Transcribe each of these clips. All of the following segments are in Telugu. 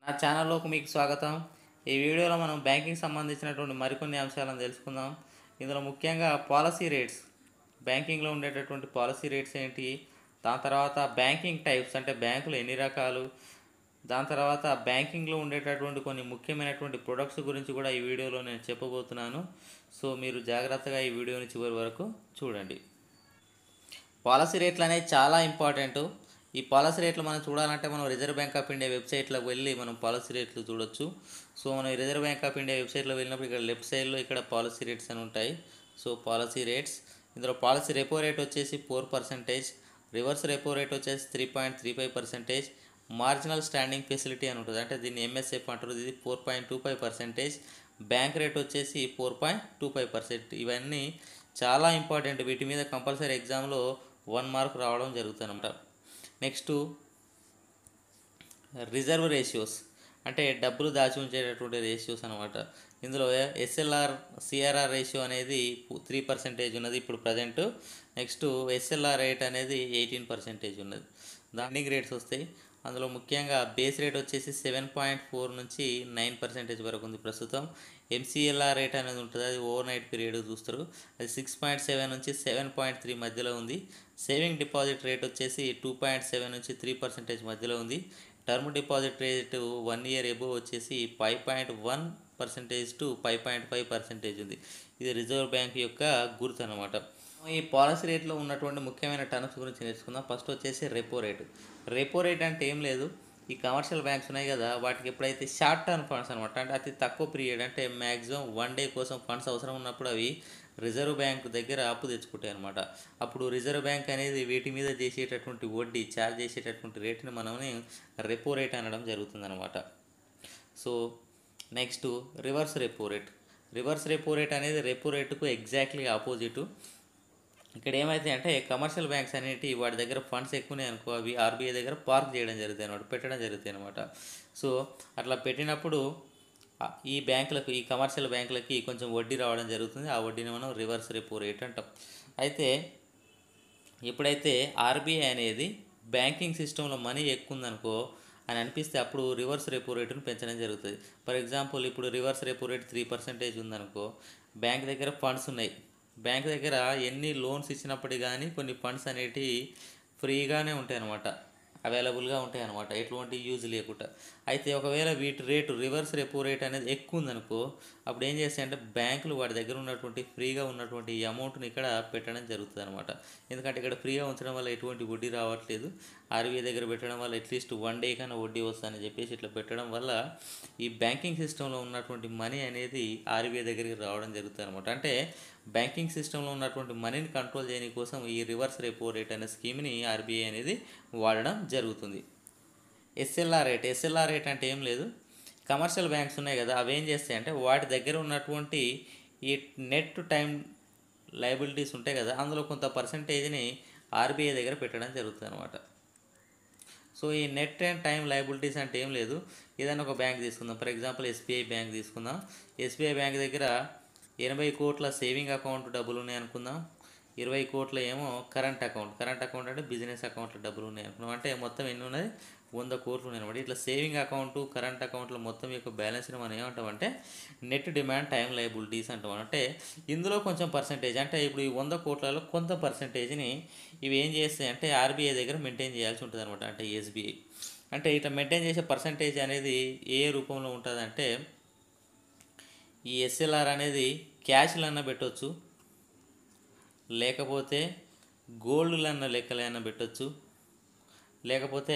నా ఛానల్లోకి మీకు స్వాగతం ఈ వీడియోలో మనం బ్యాంకింగ్ సంబంధించినటువంటి మరికొన్ని అంశాలను తెలుసుకుందాం ఇందులో ముఖ్యంగా పాలసీ రేట్స్ బ్యాంకింగ్లో ఉండేటటువంటి పాలసీ రేట్స్ ఏంటి దాని తర్వాత బ్యాంకింగ్ టైప్స్ అంటే బ్యాంకులు ఎన్ని రకాలు దాని తర్వాత బ్యాంకింగ్లో ఉండేటటువంటి కొన్ని ముఖ్యమైనటువంటి ప్రొడక్ట్స్ గురించి కూడా ఈ వీడియోలో నేను చెప్పబోతున్నాను సో మీరు జాగ్రత్తగా ఈ వీడియోని చివరి వరకు చూడండి పాలసీ రేట్లు అనేవి చాలా ఇంపార్టెంట్ ఈ పాలసీ రేట్లు మనం చూడాలంటే మనం రిజర్వ్ బ్యాంక్ ఆఫ్ ఇండియా వెబ్సైట్లోకి వెళ్ళి మనం పాలసీ రేట్లు చూడొచ్చు సో మనం ఈ రిజర్వ్ బ్యాంక్ ఆఫ్ ఇండియా వెబ్సైట్లో వెళ్ళినప్పుడు ఇక్కడ లెఫ్ట్ సైడ్లో ఇక్కడ పాలసీ రేట్స్ అని ఉంటాయి సో పాలసీ రేట్స్ ఇందులో పాలసీ రెపో రేట్ వచ్చేసి four percentage reverse repo rate వచ్చేసి three point three five percentage marginal standing facility అని ఉంటుంది అంటే దీన్ని ఎంఎస్ఎఫ్ అంటారు ఇది four point two five percentage bank rate వచ్చేసి four point two five percent ఇవన్నీ చాలా ఇంపార్టెంట్ వీటి మీద కంపల్సరీ ఎగ్జామ్లో వన్ మార్క్ రావడం జరుగుతుందన్నమాట నెక్స్ట్ రిజర్వ్ రేషియోస్ అంటే డబ్బులు దాచి ఉంచేటటువంటి రేషియోస్ అనమాట ఇందులో ఎస్ఎల్ఆర్ సిఆర్ఆర్ రేషియో అనేది త్రీ పర్సెంటేజ్ ఉన్నది ఇప్పుడు ప్రజెంట్ నెక్స్ట్ ఎస్ఎల్ఆర్ రేట్ అనేది ఎయిటీన్ పర్సెంటేజ్ ఉన్నది దానికి రేట్స్ వస్తాయి అందులో ముఖ్యంగా బేస్ రేట్ వచ్చేసి సెవెన్ పాయింట్ ఫోర్ నుంచి నైన్ పర్సెంటేజ్ వరకు ఉంది ప్రస్తుతం ఎంసీఎల్ఆర్ రేట్ అనేది ఉంటుంది అది ఓవర్ నైట్ పీరియడ్ చూస్తారు అది సిక్స్ పాయింట్ సెవెన్ నుంచి సెవెన్ పాయింట్ త్రీ మధ్యలో ఉంది సేవింగ్ డిపాజిట్ రేట్ వచ్చేసి టూ పాయింట్ సెవెన్ నుంచి త్రీ పర్సెంటేజ్ మధ్యలో ఉంది term deposit rate one year above వచ్చేసి five point one percentage to five point five percentage ఉంది ఇది రిజర్వ్ బ్యాంక్ యొక్క గుర్తు అనమాట ఈ పాలసీ రేట్లో ఉన్నటువంటి ముఖ్యమైన టర్మ్స్ గురించి నేర్చుకుందాం ఫస్ట్ వచ్చేసి రెపో రేటు రెపో రేట్ అంటే ఏం లేదు ఈ కమర్షియల్ బ్యాంక్స్ ఉన్నాయి కదా వాటికి ఎప్పుడైతే షార్ట్ టర్మ్ ఫండ్స్ అనమాట అంటే అతి తక్కువ పీరియడ్ అంటే మ్యాక్సిమం వన్ డే కోసం ఫండ్స్ అవసరం ఉన్నప్పుడు అవి రిజర్వ్ బ్యాంక్ దగ్గర అప్పు తెచ్చుకుంటాయి అనమాట అప్పుడు రిజర్వ్ బ్యాంక్ అనేది వీటి మీద చేసేటటువంటి వడ్డీ ఛార్జ్ చేసేటటువంటి రేటుని మనం రెపో రేట్ అనడం జరుగుతుందన్నమాట so next reverse repo rate reverse repo rate అనేది రెపో రేటుకు ఎగ్జాక్ట్లీ ఆపోజిట్ ఇక్కడ ఏమైతే అంటే కమర్షియల్ బ్యాంక్స్ అనేవి వాటి దగ్గర ఫండ్స్ ఎక్కువనే అనుకో అవి ఆర్బీఐ దగ్గర పార్క్ చేయడం జరుగుతాయి అనమాట పెట్టడం జరుగుతాయి అనమాట సో అట్లా పెట్టినప్పుడు ఈ బ్యాంకులకు ఈ కమర్షియల్ బ్యాంకులకి కొంచెం వడ్డీ రావడం జరుగుతుంది ఆ వడ్డీని మనం రివర్స్ రెపో రేట్ అంటాం అయితే ఎప్పుడైతే ఆర్బీఐ అనేది బ్యాంకింగ్ సిస్టంలో మనీ ఎక్కువ ఉందనుకో అని అనిపిస్తే అప్పుడు రివర్స్ రెపో రేటును పెంచడం జరుగుతుంది ఫర్ ఎగ్జాంపుల్ ఇప్పుడు reverse repo rate three percentage ఉందనుకో బ్యాంక్ దగ్గర ఫండ్స్ ఉన్నాయి బ్యాంక్ దగ్గర ఎన్ని లోన్స్ ఇచ్చినప్పటికీ కానీ కొన్ని ఫండ్స్ అనేటివి ఫ్రీగానే ఉంటాయి అన్నమాట అవైలబుల్గా ఉంటాయి అనమాట ఎటువంటి యూజ్ లేకుండా అయితే ఒకవేళ వీటి రేటు రివర్స్ రెపో రేట్ అనేది ఎక్కువ ఉందనుకో అప్పుడు ఏం చేస్తాయంటే బ్యాంకులు వాడి దగ్గర ఉన్నటువంటి ఫ్రీగా ఉన్నటువంటి ఈ అమౌంట్ని ఇక్కడ పెట్టడం జరుగుతుంది అనమాట ఎందుకంటే ఇక్కడ ఫ్రీగా ఉంచడం వల్ల ఎటువంటి వడ్డీ రావట్లేదు ఆర్బీఐ దగ్గర పెట్టడం వల్ల అట్లీస్ట్ వన్ డే కన్నా వడ్డీ వస్తుందని చెప్పేసి ఇట్లా పెట్టడం వల్ల ఈ బ్యాంకింగ్ సిస్టంలో ఉన్నటువంటి మనీ అనేది ఆర్బీఐ దగ్గరికి రావడం జరుగుతుంది అనమాట అంటే బ్యాంకింగ్ సిస్టంలో ఉన్నటువంటి మనీని కంట్రోల్ చేయని కోసం ఈ రివర్స్ రెపో రేట్ అనే స్కీమ్ని ఆర్బీఐ అనేది వాడడం జరుగుతుంది ఎస్ఎల్ఆర్ రేట్ ఎస్ఎల్ఆర్ రేట్ అంటే ఏం లేదు కమర్షియల్ బ్యాంక్స్ ఉన్నాయి కదా అవి ఏం చేస్తాయి అంటే వాటి దగ్గర ఉన్నటువంటి ఈ నెట్ టైం లైబిలిటీస్ ఉంటాయి కదా అందులో కొంత పర్సంటేజ్ని ఆర్బీఐ దగ్గర పెట్టడం జరుగుతుంది అనమాట సో ఈ నెట్ అండ్ టైం లైబిలిటీస్ అంటే ఏం లేదు ఏదైనా ఒక బ్యాంక్ తీసుకుందాం ఫర్ ఎగ్జాంపుల్ ఎస్బీఐ బ్యాంక్ తీసుకుందాం ఎస్బీఐ బ్యాంక్ దగ్గర ఎనభై కోట్ల సేవింగ్ అకౌంట్ డబ్బులు ఉన్నాయి అనుకుందాం ఇరవై కోట్ల ఏమో కరెంట్ అకౌంట్ కరెంట్ అకౌంట్ అంటే బిజినెస్ అకౌంట్లో డబ్బులు ఉన్నాయి అనుకున్నాం అంటే మొత్తం ఎన్ని ఉన్నది వంద కోట్లు ఉన్నాయి అనమాట ఇట్లా సేవింగ్ అకౌంట్ కరెంట్ అకౌంట్లో మొత్తం యొక్క బ్యాలెన్స్ని మనం ఏమంటామంటే నెట్ డిమాండ్ టైం లైబిలిటీస్ అంటాం అంటే ఇందులో కొంచెం పర్సంటేజ్ అంటే ఇప్పుడు ఈ వంద కోట్లలో కొంత పర్సంటేజ్ని ఇవి ఏం చేస్తాయి అంటే ఆర్బీఐ దగ్గర మెయింటైన్ చేయాల్సి ఉంటుంది అనమాట అంటే ఎస్బీఐ అంటే ఇట్లా మెయింటైన్ చేసే పర్సంటేజ్ అనేది ఏ రూపంలో ఉంటుందంటే ఈ ఎస్ఎల్ఆర్ అనేది క్యాష్లన్నా పెట్టవచ్చు లేకపోతే గోల్డ్లన్న లెక్కలైనా పెట్టవచ్చు లేకపోతే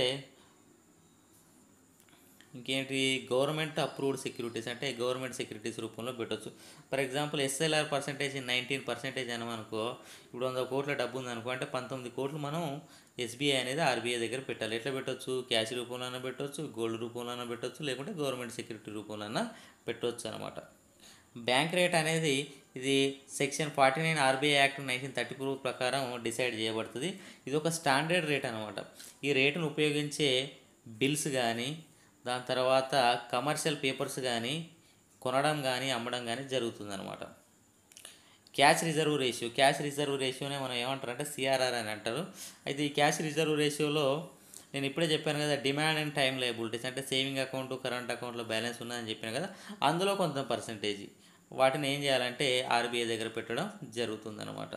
ఇంకేంటి గవర్నమెంట్ అప్రూవ్డ్ సెక్యూరిటీస్ అంటే గవర్నమెంట్ సెక్యూరిటీస్ రూపంలో పెట్టవచ్చు for example SLR percentage nineteen percentage అనమనుకో ఇప్పుడు వంద కోట్ల డబ్బు ఉందనుకో అంటే పంతొమ్మిది కోట్లు మనం ఎస్బీఐ అనేది ఆర్బీఐ దగ్గర పెట్టాలి ఎట్లా పెట్టవచ్చు క్యాష్ రూపంలోనే పెట్టవచ్చు గోల్డ్ రూపంలోనే పెట్టవచ్చు లేకుంటే గవర్నమెంట్ సెక్యూరిటీ రూపంలోనే పెట్టవచ్చు అనమాట బ్యాంక్ రేట్ అనేది ఇది section forty nine RBI act nineteen thirty four ప్రకారం డిసైడ్ చేయబడుతుంది ఇది ఒక స్టాండర్డ్ రేట్ అనమాట ఈ రేటును ఉపయోగించే బిల్స్ కానీ దాని తర్వాత కమర్షియల్ పేపర్స్ కానీ కొనడం కానీ అమ్మడం కానీ జరుగుతుందన్నమాట cash reserve ratio cash reserve రేషియోనే మనం ఏమంటారు అంటే సిఆర్ఆర్ అని అంటారు అయితే ఈ క్యాష్ రిజర్వ్ రేషియోలో నేను ఇప్పుడే చెప్పాను కదా డిమాండ్ అండ్ టైం లయబిలిటీస్ అంటే సేవింగ్ అకౌంట్ కరెంట్ అకౌంట్లో బ్యాలెన్స్ ఉన్నదని చెప్పాను కదా అందులో కొంత పర్సంటేజ్ వాటిని ఏం చేయాలంటే ఆర్బీఐ దగ్గర పెట్టడం జరుగుతుందన్నమాట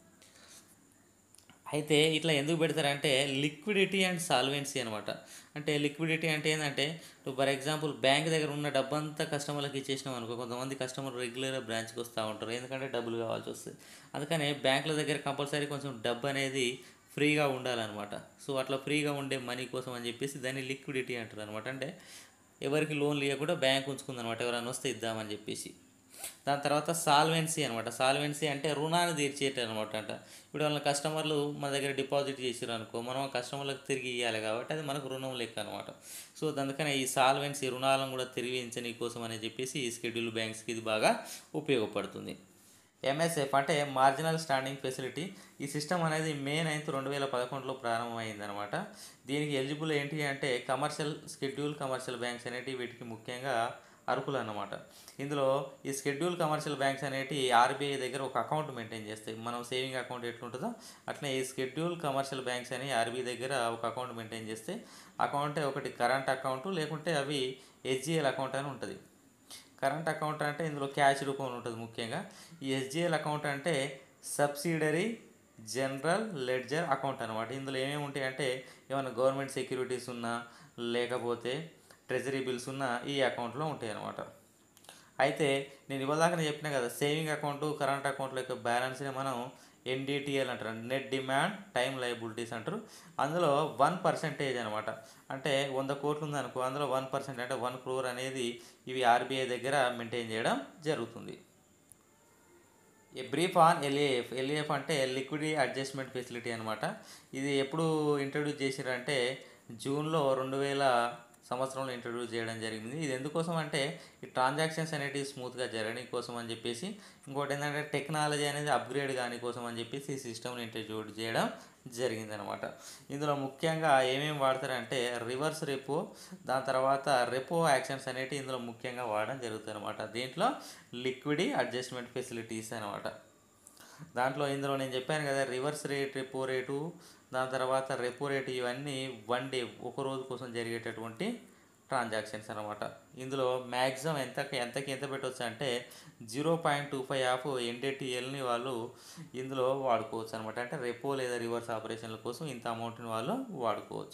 అయితే ఇట్లా ఎందుకు పెడతారంటే లిక్విడిటీ అండ్ సాల్వెన్సీ అనమాట అంటే లిక్విడిటీ అంటే ఏంటంటే ఇప్పుడు ఫర్ ఎగ్జాంపుల్ బ్యాంక్ దగ్గర ఉన్న డబ్బంతా కస్టమర్లకు ఇచ్చేసినాం అనుకో కొంతమంది కస్టమర్ రెగ్యులర్గా బ్రాంచ్కి వస్తూ ఉంటారు ఎందుకంటే డబ్బులు కావాల్సి వస్తుంది అందుకని బ్యాంకుల దగ్గర కంపల్సరీ కొంచెం డబ్బు అనేది ఫ్రీగా ఉండాలన్నమాట సో అట్లా ఫ్రీగా ఉండే మనీ కోసం అని చెప్పేసి దాన్ని లిక్విడిటీ అంటారు అనమాట అంటే ఎవరికి లోన్లు ఇవ్వకుండా బ్యాంక్ ఉంచుకుందనమాట ఎవరైనా వస్తే ఇద్దామని చెప్పేసి దాని తర్వాత సాల్వెన్సీ అనమాట సాల్వెన్సీ అంటే రుణాన్ని తీర్చేట అనమాట అంట ఇప్పుడు వాళ్ళ కస్టమర్లు మన దగ్గర డిపాజిట్ చేసారు అనుకో మనం ఆ కస్టమర్లకు తిరిగి ఇవ్వాలి కాబట్టి అది మనకు రుణం లెక్క అనమాట సో అందుకనే ఈ సాల్వెన్సీ రుణాలను కూడా తిరిగించని కోసం అని చెప్పేసి ఈ షెడ్యూల్ బ్యాంక్స్కి ఇది బాగా ఉపయోగపడుతుంది ఎంఎస్ఎఫ్ అంటే మార్జినల్ స్టాండింగ్ ఫెసిలిటీ ఈ సిస్టమ్ అనేది మే నైన్త్ రెండు వేల పదకొండులో ప్రారంభమైంది అనమాట దీనికి ఎలిజిబుల్ ఏంటి అంటే కమర్షియల్ షెడ్యూల్ కమర్షియల్ బ్యాంక్స్ అనేటివి వీటికి ముఖ్యంగా అర్హులు అన్నమాట ఇందులో ఈ షెడ్యూల్ కమర్షియల్ బ్యాంక్స్ అనేటి ఆర్బీఐ దగ్గర ఒక అకౌంట్ మెయింటైన్ చేస్తాయి మనం సేవింగ్ అకౌంట్ ఎట్లుంటుందో అట్లనే ఈ షెడ్యూల్ కమర్షియల్ బ్యాంక్స్ అని ఆర్బీఐ దగ్గర ఒక అకౌంట్ మెయింటైన్ చేస్తే అకౌంట్ ఒకటి కరెంట్ అకౌంట్ లేకుంటే అవి హెచ్జిఎల్ అకౌంట్ అని ఉంటుంది కరెంట్ అకౌంట్ అంటే ఇందులో క్యాష్ రూపంలో ఉంటుంది ముఖ్యంగా ఈ ఎస్జిఎల్ అకౌంట్ అంటే సబ్సిడరీ జనరల్ లెడ్జర్ అకౌంట్ అనమాట ఇందులో ఏమేమి ఉంటాయి అంటే ఏమైనా గవర్నమెంట్ సెక్యూరిటీస్ ఉన్నా లేకపోతే ట్రెజరీ బిల్స్ ఉన్నా ఈ అకౌంట్లో ఉంటాయి అనమాట అయితే నేను ఇవ్వదాకా చెప్పిన కదా సేవింగ్ అకౌంట్ కరెంట్ అకౌంట్ల యొక్క బ్యాలెన్స్ని మనం ఎన్డిటిఎల్ అంటారు నెట్ డిమాండ్ టైం లయబిలిటీస్ అంటారు అందులో వన్ పర్సెంటేజ్ అనమాట అంటే వంద కోట్లు ఉందనుకో అందులో వన్ పర్సెంట్ అంటే వన్ క్రోర్ అనేది ఇవి ఆర్బీఐ దగ్గర మెయింటైన్ చేయడం జరుగుతుంది ఏ బ్రీఫ్ ఆన్ ఎల్ఏఎఫ్ ఎల్ఏఎఫ్ అంటే లిక్విడిటీ అడ్జస్ట్మెంట్ ఫెసిలిటీ అనమాట ఇది ఎప్పుడు ఇంట్రడ్యూస్ చేశారంటే జూన్లో రెండు వేల సంవత్సరంలో ఇంట్రడ్యూస్ చేయడం జరిగింది ఇది ఎందుకోసం అంటే ఈ ట్రాన్సాక్షన్స్ అనేటివి స్మూత్గా జరగడం కోసం అని చెప్పేసి ఇంకోటి ఏంటంటే టెక్నాలజీ అనేది అప్గ్రేడ్ కాని కోసం అని చెప్పేసి ఈ సిస్టమ్ని ఇంట్రడ్యూస్ చేయడం జరిగిందనమాట ఇందులో ముఖ్యంగా ఏమేమి వాడతారంటే రివర్స్ రెపో దాని తర్వాత రెపో యాక్షన్స్ అనేటివి ఇందులో ముఖ్యంగా వాడడం జరుగుతుంది అనమాట దీంట్లో లిక్విడి అడ్జస్ట్మెంట్ ఫెసిలిటీస్ అనమాట దాంట్లో ఇందులో నేను చెప్పాను కదా రివర్స్ రేట్ రెపో రేటు దాని తర్వాత రెపో రేటు ఇవన్నీ వన్ డే ఒక రోజు కోసం జరిగేటటువంటి ట్రాన్సాక్షన్స్ అనమాట ఇందులో మ్యాక్సిమం ఎంత ఎంతకి ఎంత పెట్టవచ్చు అంటే zero point two five of ఎన్డేటిఎల్ని వాళ్ళు ఇందులో వాడుకోవచ్చు అనమాట అంటే రెపో లేదా రివర్స్ ఆపరేషన్ల కోసం ఇంత అమౌంట్ని వాళ్ళు వాడుకోవచ్చు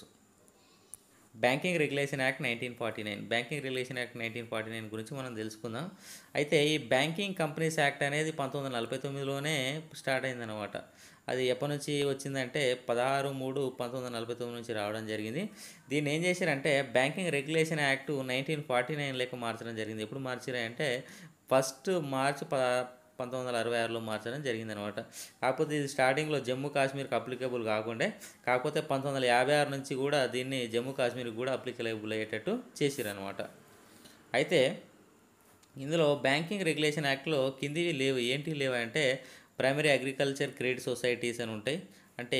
banking regulation act nineteen forty nine banking regulation act nineteen forty nine గురించి మనం తెలుసుకుందాం అయితే ఈ బ్యాంకింగ్ కంపెనీస్ యాక్ట్ అనేది పంతొమ్మిది వందల నలభై తొమ్మిదిలోనే స్టార్ట్ అయిందనమాట అది ఎప్పటి నుంచి వచ్చిందంటే పదహారు మూడు పంతొమ్మిది వందల నలభై తొమ్మిది నుంచి రావడం జరిగింది దీన్ని ఏం చేశారంటే banking regulation act nineteen forty nine లెక్క మార్చడం జరిగింది ఎప్పుడు మార్చారంటే ఫస్ట్ మార్చ్ పద పంతొమ్మిది వందల అరవై ఆరులో మార్చడం జరిగిందనమాట కాకపోతే ఇది స్టార్టింగ్లో జమ్మూ కాశ్మీర్కి అప్లికబుల్ కాకుండా కాకపోతే పంతొమ్మిది వందల యాభై ఆరు నుంచి కూడా దీన్ని జమ్మూ కాశ్మీర్కి కూడా అప్లికబుల్ అయ్యేటట్టు చేసిరనమాట అయితే ఇందులో బ్యాంకింగ్ రెగ్యులేషన్ యాక్ట్లో కిందివి లేవు ఏంటి లేవు అంటే ప్రైమరీ అగ్రికల్చర్ క్రెడిట్ సొసైటీస్ అని ఉంటాయి అంటే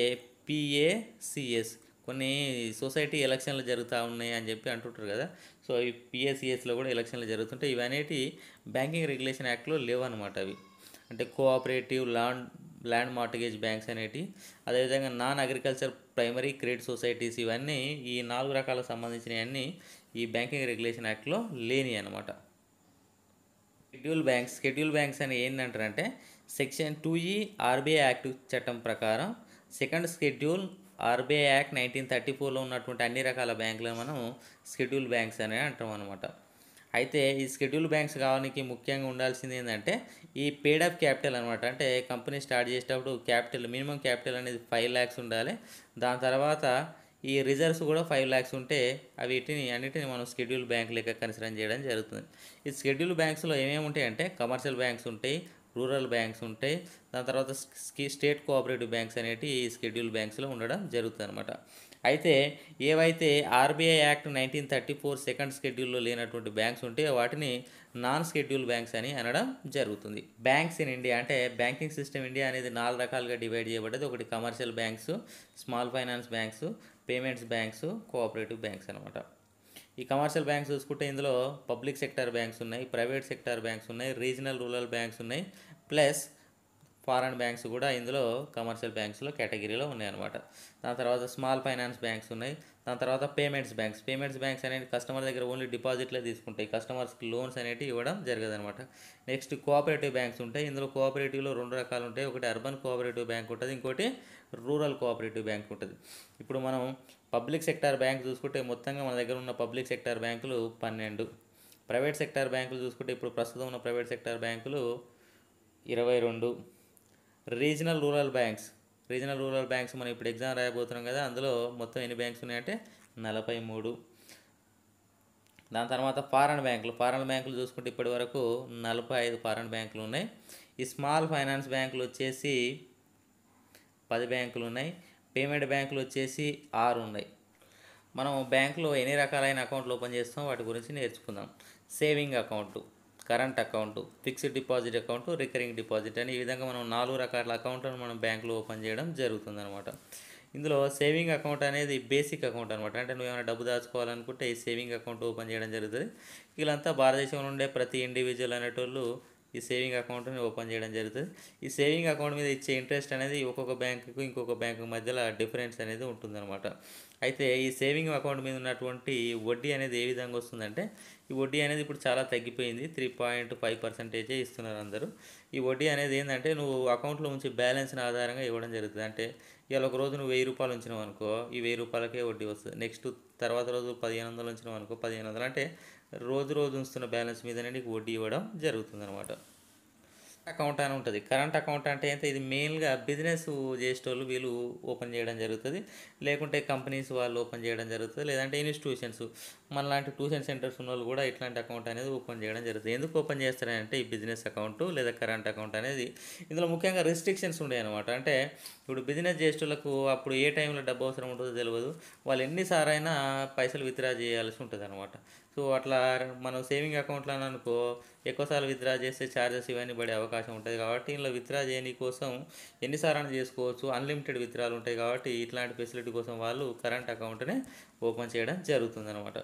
పిఏసిఎస్ కొన్ని సొసైటీ ఎలక్షన్లు జరుగుతూ ఉన్నాయి అని చెప్పి అంటుంటారు కదా సో ఈ పిఎస్సిఎస్లో కూడా ఎలక్షన్లు జరుగుతుంటాయి ఇవనేటి బ్యాంకింగ్ రెగ్యులేషన్ యాక్ట్లో లేవు అనమాట అవి అంటే cooperative land land mortgage banks అనేటి అదేవిధంగా non agriculture primary credit societies ఇవన్నీ ఈ నాలుగు రకాలకు సంబంధించినవన్నీ ఈ బ్యాంకింగ్ రెగ్యులేషన్ యాక్ట్లో లేని అనమాట షెడ్యూల్ బ్యాంక్స్ షెడ్యూల్ బ్యాంక్స్ అని ఏంటంటారంటే సెక్షన్ టూ ఈ ఆర్బీఐ యాక్ట్ చట్టం ప్రకారం second schedule RBI act nineteen thirty ఫోర్లో ఉన్నటువంటి అన్ని రకాల బ్యాంకులను మనం షెడ్యూల్ బ్యాంక్స్ అని అంటాం అనమాట అయితే ఈ షెడ్యూల్ బ్యాంక్స్ కావడానికి ముఖ్యంగా ఉండాల్సింది ఏంటంటే ఈ పేడ్ అప్ క్యాపిటల్ అనమాట అంటే కంపెనీ స్టార్ట్ చేసేటప్పుడు క్యాపిటల్ మినిమం క్యాపిటల్ అనేది ఫైవ్ ల్యాక్స్ ఉండాలి దాని తర్వాత ఈ రిజర్వ్స్ కూడా ఫైవ్ ల్యాక్స్ ఉంటే అవి వీటిని అన్నిటిని మనం షెడ్యూల్ బ్యాంక్ లెక్క కన్సిడర్ చేయడం జరుగుతుంది ఈ షెడ్యూల్ బ్యాంక్స్లో ఏమేమి ఉంటాయి అంటే కమర్షియల్ బ్యాంక్స్ ఉంటాయి రూరల్ బ్యాంక్స్ ఉంటాయి దాని తర్వాత స్టేట్ కోఆపరేటివ్ బ్యాంక్స్ అనేవి ఈ షెడ్యూల్ బ్యాంక్స్లో ఉండడం జరుగుతుంది అనమాట అయితే ఏవైతే RBI act nineteen thirty four second షెడ్యూల్లో లేనటువంటి బ్యాంక్స్ ఉంటాయో వాటిని నాన్ షెడ్యూల్ బ్యాంక్స్ అని అనడం జరుగుతుంది బ్యాంక్స్ ఇన్ ఇండియా అంటే బ్యాంకింగ్ సిస్టమ్ ఇండియా అనేది నాలుగు రకాలుగా డివైడ్ చేయబడ్డది ఒకటి commercial banks small finance banks payments banks cooperative banks అనమాట ఈ కమర్షియల్ బ్యాంక్స్ చూసుకుంటే ఇందులో పబ్లిక్ సెక్టర్ బ్యాంక్స్ ఉన్నాయి ప్రైవేట్ సెక్టర్ బ్యాంక్స్ ఉన్నాయి రీజనల్ రూరల్ బ్యాంక్స్ ఉన్నాయి ప్లస్ ఫారెన్ బ్యాంక్స్ కూడా ఇందులో కమర్షియల్ బ్యాంక్స్లో కేటగిరీలో ఉన్నాయి అనమాట దాని తర్వాత స్మాల్ ఫైనాన్స్ బ్యాంక్స్ ఉన్నాయి దాని తర్వాత పేమెంట్స్ బ్యాంక్స్ పేమెంట్స్ బ్యాంక్స్ అనేవి కస్టమర్ దగ్గర ఓన్లీ డిపాజిట్లే తీసుకుంటాయి కస్టమర్స్కి లోన్స్ అనేవి ఇవ్వడం జరగదు అనమాట నెక్స్ట్ కోఆపరేటివ్ బ్యాంక్స్ ఉంటాయి ఇందులో కోఆపరేటివ్లో రెండు రకాలు ఉంటాయి ఒకటి అర్బన్ కోఆపరేటివ్ బ్యాంక్ ఉంటుంది ఇంకోటి రూరల్ కోఆపరేటివ్ బ్యాంక్ ఉంటుంది ఇప్పుడు మనం పబ్లిక్ సెక్టార్ బ్యాంక్ చూసుకుంటే మొత్తంగా మన దగ్గర ఉన్న పబ్లిక్ సెక్టార్ బ్యాంకులు పన్నెండు ప్రైవేట్ సెక్టార్ బ్యాంకులు చూసుకుంటే ఇప్పుడు ప్రస్తుతం ఉన్న ప్రైవేట్ సెక్టార్ బ్యాంకులు ఇరవై రెండు regional rural banks regional rural banks మనం ఇప్పుడు ఎగ్జామ్ రాయబోతున్నాం కదా అందులో మొత్తం ఎన్ని బ్యాంక్స్ ఉన్నాయంటే నలభై మూడు దాని తర్వాత ఫారెన్ బ్యాంకులు ఫారెన్ బ్యాంకులు చూసుకుంటే ఇప్పటి వరకు నలభై ఐదు ఫారెన్ బ్యాంకులు ఉన్నాయి ఈ స్మాల్ ఫైనాన్స్ బ్యాంకులు వచ్చేసి పది బ్యాంకులు ఉన్నాయి పేమెంట్ బ్యాంకులు వచ్చేసి ఆరు ఉన్నాయి మనం బ్యాంకులో ఎన్ని రకాలైన అకౌంట్లు ఓపెన్ చేస్తాం వాటి గురించి నేర్చుకుందాం saving account current account fixed deposit account recurring deposit అని ఈ విధంగా మనం నాలుగు రకాల అకౌంట్లను మనం బ్యాంకులో ఓపెన్ చేయడం జరుగుతుంది అనమాట ఇందులో సేవింగ్ అకౌంట్ అనేది బేసిక్ అకౌంట్ అనమాట అంటే నువ్వు ఏమైనా డబ్బు దాచుకోవాలనుకుంటే ఈ సేవింగ్ అకౌంట్ ఓపెన్ చేయడం జరుగుతుంది వీళ్ళంతా భారతదేశంలో ఉండే ప్రతి ఇండివిజువల్ అనేటోళ్ళు ఈ సేవింగ్ అకౌంట్ని ఓపెన్ చేయడం జరుగుతుంది ఈ సేవింగ్ అకౌంట్ మీద ఇచ్చే ఇంట్రెస్ట్ అనేది ఒక్కొక్క బ్యాంకుకు ఇంకొక బ్యాంకు మధ్యలో డిఫరెన్స్ అనేది ఉంటుందన్నమాట అయితే ఈ సేవింగ్ అకౌంట్ మీద ఉన్నటువంటి వడ్డీ అనేది ఏ విధంగా వస్తుందంటే ఈ వడ్డీ అనేది ఇప్పుడు చాలా తగ్గిపోయింది త్రీ పాయింట్ ఫైవ్ పర్సెంటేజే ఇస్తున్నారు అందరూ ఈ వడ్డీ అనేది ఏంటంటే నువ్వు అకౌంట్లో ఉంచి బ్యాలెన్స్ని ఆధారంగా ఇవ్వడం జరుగుతుంది అంటే ఇవాళ ఒక రోజు నువ్వు వెయ్యి రూపాయలు ఉంచినావు అనుకో ఈ వెయ్యి రూపాయలకే వడ్డీ వస్తుంది నెక్స్ట్ తర్వాత రోజు పదిహేను వందలు ఉంచినావు అనుకో పదిహేను వందలు అంటే రోజు రోజు ఉంచుతున్న బ్యాలెన్స్ మీదనే నీకు వడ్డీ ఇవ్వడం జరుగుతుంది అనమాట అకౌంట్ అని ఉంటుంది కరెంట్ అకౌంట్ అంటే ఏంటంటే ఇది మెయిన్గా బిజినెస్ చేసేటోళ్ళు వీళ్ళు ఓపెన్ చేయడం జరుగుతుంది లేకుంటే కంపెనీస్ వాళ్ళు ఓపెన్ చేయడం జరుగుతుంది లేదంటే ఇన్స్టిట్యూషన్స్ మనలాంటి ట్యూషన్ సెంటర్స్ ఉన్న వాళ్ళు కూడా ఇట్లాంటి అకౌంట్ అనేది ఓపెన్ చేయడం జరుగుతుంది ఎందుకు ఓపెన్ చేస్తారంటే ఈ బిజినెస్ అకౌంట్ లేదా కరెంట్ అకౌంట్ అనేది ఇందులో ముఖ్యంగా రిస్ట్రిక్షన్స్ ఉండే అనమాట అంటే ఇప్పుడు బిజినెస్ చేసేటోళ్ళకు అప్పుడు ఏ టైంలో డబ్బు అవసరం ఉంటుందో తెలియదు వాళ్ళు ఎన్నిసారైనా పైసలు విత్డ్రా చేయాల్సి ఉంటుంది అనమాట సో అట్లా మనం సేవింగ్ అకౌంట్లో అనుకో ఎక్కువసార్లు విత్డ్రా చేస్తే ఛార్జెస్ ఇవన్నీ పడే అవకాశం ఉంటుంది కాబట్టి ఇందులో విత్డ్రా చేయని కోసం ఎన్నిసార్లు చేసుకోవచ్చు అన్లిమిటెడ్ విత్డ్రాలు ఉంటాయి కాబట్టి ఇట్లాంటి ఫెసిలిటీ కోసం వాళ్ళు కరెంట్ అకౌంట్ని ఓపెన్ చేయడం జరుగుతుంది అనమాట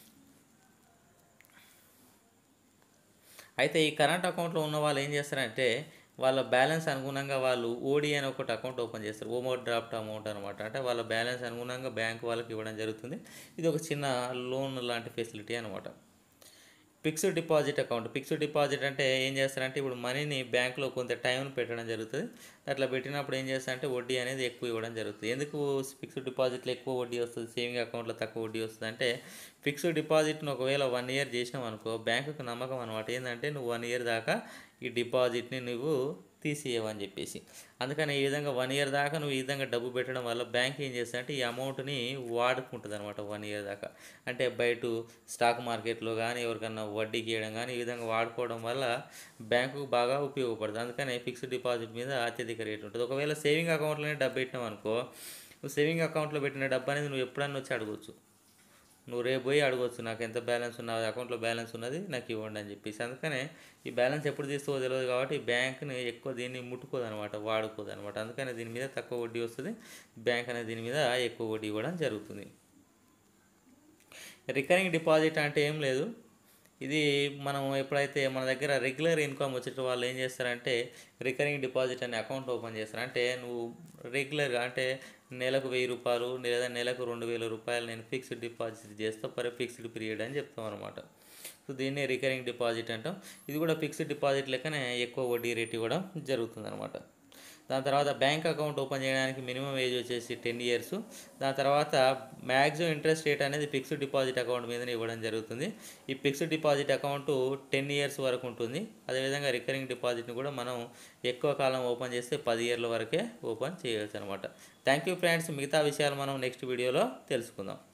అయితే ఈ కరెంట్ అకౌంట్లో ఉన్న వాళ్ళు ఏం చేస్తారంటే వాళ్ళ బ్యాలెన్స్ అనుగుణంగా వాళ్ళు ఓడి అని ఒకటి అకౌంట్ ఓపెన్ చేస్తారు ఓమోర్ డ్రాఫ్ట్ అమౌంట్ అనమాట అంటే వాళ్ళ బ్యాలెన్స్ అనుగుణంగా బ్యాంక్ వాళ్ళకి ఇవ్వడం జరుగుతుంది ఇది ఒక చిన్న లోన్ లాంటి ఫెసిలిటీ అనమాట fixed deposit account fixed deposit అంటే ఏం చేస్తారంటే ఇప్పుడు మనీని బ్యాంకులో కొంత టైం పెట్టడం జరుగుతుంది అట్లా పెట్టినప్పుడు ఏం చేస్తారంటే వడ్డీ అనేది ఎక్కువ ఇవ్వడం జరుగుతుంది ఎందుకు ఫిక్స్డ్ డిపాజిట్లో ఎక్కువ వడ్డీ వస్తుంది సేవింగ్ అకౌంట్లో తక్కువ వడ్డీ వస్తుంది అంటే ఫిక్స్డ్ డిపాజిట్ను ఒకవేళ వన్ ఇయర్ చేసినావు అనుకో బ్యాంకుకు నమ్మకం అనమాట ఏంటంటే నువ్వు వన్ ఇయర్ దాకా ఈ డిపాజిట్ని నువ్వు తీసేయవని చెప్పేసి అందుకని ఈ విధంగా వన్ ఇయర్ దాకా నువ్వు ఈ విధంగా డబ్బు పెట్టడం వల్ల బ్యాంక్ ఏం చేస్తుందంటే ఈ అమౌంట్ని వాడుకుంటుంది అనమాట వన్ ఇయర్ దాకా అంటే బయట స్టాక్ మార్కెట్లో కానీ ఎవరికన్నా వడ్డీకి ఇవ్వడం కానీ ఈ విధంగా వాడుకోవడం వల్ల బ్యాంకుకు బాగా ఉపయోగపడుతుంది అందుకని ఫిక్స్డ్ డిపాజిట్ మీద అత్యధిక రేట్ ఉంటుంది ఒకవేళ సేవింగ్ అకౌంట్లోనే డబ్బు పెట్టినావు అనుకో నువ్వు సేవింగ్ అకౌంట్లో పెట్టిన డబ్బు అనేది నువ్వు ఎప్పుడన్నా వచ్చి అడగవచ్చు నువ్వు రేపు పోయి అడగవచ్చు నాకు ఎంత బ్యాలెన్స్ ఉన్నది అకౌంట్లో బ్యాలెన్స్ ఉన్నది నాకు ఇవ్వండి అని చెప్పేసి అందుకనే ఈ బ్యాలెన్స్ ఎప్పుడు తీసుకోవో తెలియదు కాబట్టి ఈ బ్యాంక్ని ఎక్కువ దీన్ని ముట్టుకోదు అనమాట వాడుకోదు అనమాట అందుకని దీని మీద తక్కువ వడ్డీ వస్తుంది బ్యాంక్ అనేది దీని మీద ఎక్కువ వడ్డీ ఇవ్వడం జరుగుతుంది రికరింగ్ డిపాజిట్ అంటే ఏం లేదు ఇది మనం ఎప్పుడైతే మన దగ్గర రెగ్యులర్ ఇన్కమ్ వచ్చేట వాళ్ళు ఏం చేస్తారంటే రికరింగ్ డిపాజిట్ అనే అకౌంట్ ఓపెన్ చేస్తారు అంటే నువ్వు రెగ్యులర్గా అంటే నెలకు వెయ్యి రూపాయలు లేదా నెలకు రెండు వేల రూపాయలు నేను ఫిక్స్డ్ డిపాజిట్ చేస్తా పర్ ఫిక్స్డ్ పీరియడ్ అని చెప్తాం అనమాట సో దీన్ని రికరింగ్ డిపాజిట్ అంటాం ఇది కూడా ఫిక్స్డ్ డిపాజిట్ లెక్కనే ఎక్కువ వడ్డీ రేట్ ఇవ్వడం జరుగుతుంది అనమాట దాని తర్వాత బ్యాంక్ అకౌంట్ ఓపెన్ చేయడానికి మినిమం ఏజ్ వచ్చేసి టెన్ ఇయర్స్ దాని తర్వాత మ్యాక్సిమం ఇంట్రెస్ట్ రేట్ అనేది ఫిక్స్డ్ డిపాజిట్ అకౌంట్ మీదనే ఇవ్వడం జరుగుతుంది ఈ fixed deposit account ten years వరకు ఉంటుంది అదేవిధంగా రికరింగ్ డిపాజిట్ని కూడా మనం ఎక్కువ కాలం ఓపెన్ చేస్తే పది ఇయర్ల వరకే ఓపెన్ చేయవచ్చు అనమాట థ్యాంక్ యూ ఫ్రెండ్స్ మిగతా విషయాలు మనం నెక్స్ట్ వీడియోలో తెలుసుకుందాం